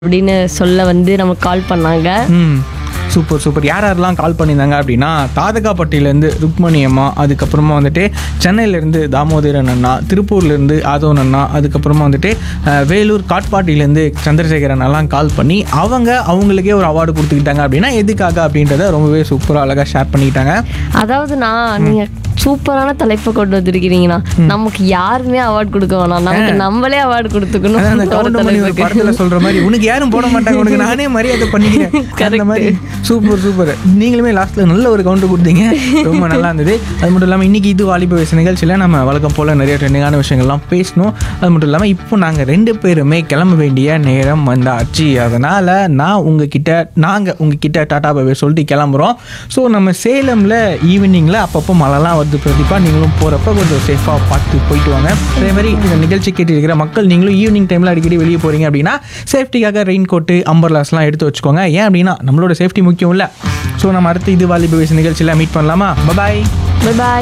அப்படின்னு சொல்ல வந்து நமக்கு கால் பண்ணாங்க ம் சூப்பர் சூப்பர் யார் யாரெல்லாம் கால் பண்ணியிருந்தாங்க அப்படின்னா தாதகாப்பட்டியிலேருந்து ருக்மணி அம்மா அதுக்கப்புறமா வந்துட்டு சென்னையிலேருந்து தாமோதரன் அண்ணா திருப்பூர்லேருந்து ஆதவன் அண்ணா அதுக்கப்புறமா வந்துட்டு அஹ், வேலூர் காட்பாட்டிலேருந்து சந்திரசேகரன் எல்லாம் கால் பண்ணி அவங்க அவங்களுக்கே ஒரு அவார்டு கொடுத்துக்கிட்டாங்க அப்படின்னா எதுக்காக அப்படின்றத ரொம்பவே சூப்பராக அழகாக ஷேர் பண்ணிக்கிட்டாங்க அதாவது நான் நீங்க சூப்பரான தலைப்பை கொண்டு வந்திருக்கிறீங்கண்ணா நமக்கு யாருமே அவார்டு கொடுக்க வேணாம் நமக்கு நம்மளே அவார்டு கொடுத்துக்கணும் அதான் அந்த ஒரு கவுண்டமணி ஒரு தலைப்புக்கு. படத்துல சொல்ற மாதிரி உனக்கு யாரும் போட மாட்டாங்க உனக்கு நானே மரியாதை பண்ணிக்கிறேன் அந்த மாதிரி சூப்பர் சூப்பர் நீங்களுமே லாஸ்ட்ல நல்ல ஒரு கவுண்டர் கொடுத்தீங்க ரொம்ப நல்லா இருந்தது அது மட்டும் இல்லாமல் இன்னைக்கு இது வாலிப வயசு நிகழ்ச்சியில் நம்ம வழக்கம் போல நிறைய ட்ரெண்டிங்கான விஷயங்கள்லாம் பேசணும் அது மட்டும் இல்லாமல் இப்போ நாங்கள் ரெண்டு பேருமே கிளம்ப வேண்டிய நேரம் வந்தாச்சு அதனால நான் உங்ககிட்ட நாங்கள் உங்ககிட்ட டாடா பாபே சொல்லிட்டு கிளம்புறோம் ஸோ நம்ம சேலமில் ஈவினிங்கில் அப்பப்போ மழைலாம் வருது பிரதீபா நீங்களும் போகிறப்ப கொஞ்சம் சேஃபாக பார்த்து போயிட்டு வாங்க அதே மாதிரி இந்த நிகழ்ச்சி கேட்டு இருக்கிற மக்கள் நீங்களும் ஈவினிங் டைமில் அடிக்கடி வெளியே போகிறீங்க அப்படின்னா சேஃப்டிக்காக ரெயின் கோட்டு அம்பர்லாஸ்லாம் எடுத்து வச்சுக்கோங்க ஏன் அப்படின்னா நம்மளோட சேஃப்டி முக்கியம் இல்லை ஸோ நம்ம அடுத்து இது வாலிப வயசு நிகழ்ச்சியில் மீட் பண்ணலாமா பாய் Bye bye